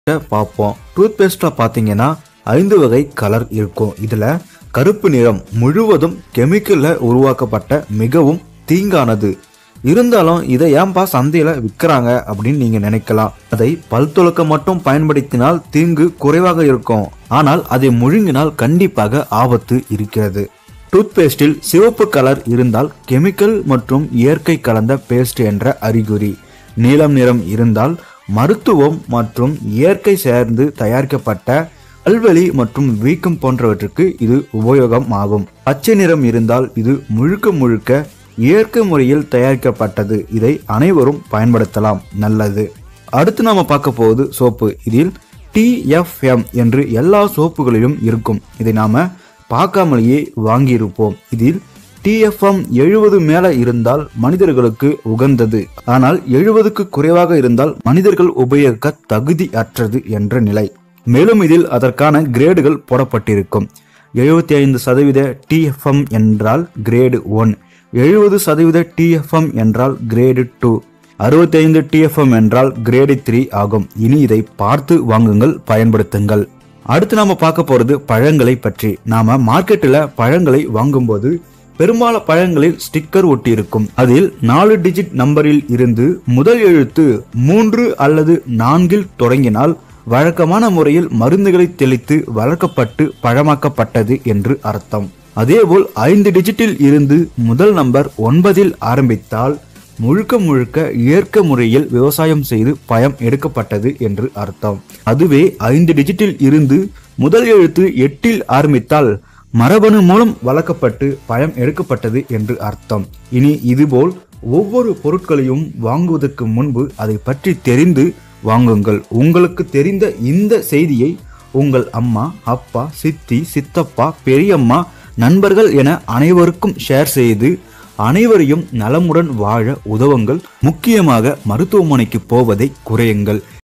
பார்ப்போம் டூத் பேஸ்ட்ல பார்த்தீங்கன்னா ஐந்து வகை கலர் இருக்கும் இதுல கருப்பு நிறம் முழுவதும் கெமிக்கல்ல உருவாக்கப்பட்ட மிகவும் தீங்கானது இருந்தாலும் இதை ஏன்பா சந்தையில விற்கிறாங்க அப்படின்னு நீங்க நினைக்கலாம் அதை பல் துலக்க மட்டும் பயன்படுத்தினால் தீங்கு குறைவாக இருக்கும் ஆனால் அதை முழுங்கினால் கண்டிப்பாக ஆபத்து இருக்கிறது டூத் பேஸ்டில் சிவப்பு கலர் இருந்தால் கெமிக்கல் மற்றும் இயற்கை கலந்த பேஸ்ட் என்ற அறிகுறி நீலம் நிறம் இருந்தால் மருத்துவம் மற்றும் இயற்கை சேர்ந்து தயாரிக்கப்பட்ட பல்வலி மற்றும் வீக்கம் போன்றவற்றுக்கு இது உபயோகம் ஆகும் பச்சை நிறம் இருந்தால் இது முழுக்க முழுக்க இயற்கை முறையில் தயாரிக்கப்பட்டது இதை அனைவரும் பயன்படுத்தலாம் நல்லது அடுத்து நாம பார்க்க போவது சோப்பு இதில் டிஎஃப்எம் என்று எல்லா சோப்புகளிலும் இருக்கும் இதை நாம பார்க்காமலேயே வாங்கியிருப்போம் இதில் டிஎஃப்எம் எழுபது மேல இருந்தால் மனிதர்களுக்கு உகந்தது ஆனால் எழுபதுக்கு குறைவாக இருந்தால் மனிதர்கள் உபயோகிக்க தகுதி அற்றது என்ற நிலை மேலும் இதில் அதற்கான கிரேடுகள் போடப்பட்டிருக்கும் எழுபத்தி ஐந்து சதவீத டிஎஃப்எம் என்றால் கிரேடு ஒன் எழுபது சதவீத டிஎஃப்எம் என்றால் கிரேடு டூ அறுபத்தி ஐந்து டிஎஃப்எம் என்றால் கிரேடு த்ரீ ஆகும் இனி இதை பார்த்து வாங்குங்கள் பயன்படுத்துங்கள் அடுத்து நாம பார்க்க போறது பழங்களை பற்றி நாம மார்க்கெட்டில் பழங்களை வாங்கும்போது பெரும்பால பழங்களில் ஸ்டிக்கர் ஒட்டியிருக்கும் அதில் நாலு டிஜிட் நம்பரில் இருந்து முதல் எழுத்து மூன்று அல்லது நான்கில் தொடங்கினால் வழக்கமான முறையில் மருந்துகளை தெளித்து வளர்க்கப்பட்டு பழமாக்கப்பட்டது என்று அர்த்தம் அதேபோல் ஐந்து டிஜிட்டில் இருந்து முதல் நம்பர் ஒன்பதில் ஆரம்பித்தால் முழுக்க முழுக்க இயற்கை முறையில் விவசாயம் செய்து பயம் எடுக்கப்பட்டது என்று அர்த்தம் அதுவே ஐந்து டிஜிட்டில் இருந்து முதல் எழுத்து எட்டில் ஆரம்பித்தால் மரபணு மூலம் வளர்க்கப்பட்டு பயம் எடுக்கப்பட்டது என்று அர்த்தம் இனி இதுபோல் ஒவ்வொரு பொருட்களையும் வாங்குவதற்கு முன்பு அதை பற்றி தெரிந்து வாங்குங்கள் உங்களுக்கு தெரிந்த இந்த செய்தியை உங்கள் அம்மா அப்பா சித்தி சித்தப்பா பெரியம்மா நண்பர்கள் என அனைவருக்கும் ஷேர் செய்து அனைவரையும் நலமுடன் வாழ உதவுங்கள் முக்கியமாக மருத்துவமனைக்கு போவதை குறையுங்கள்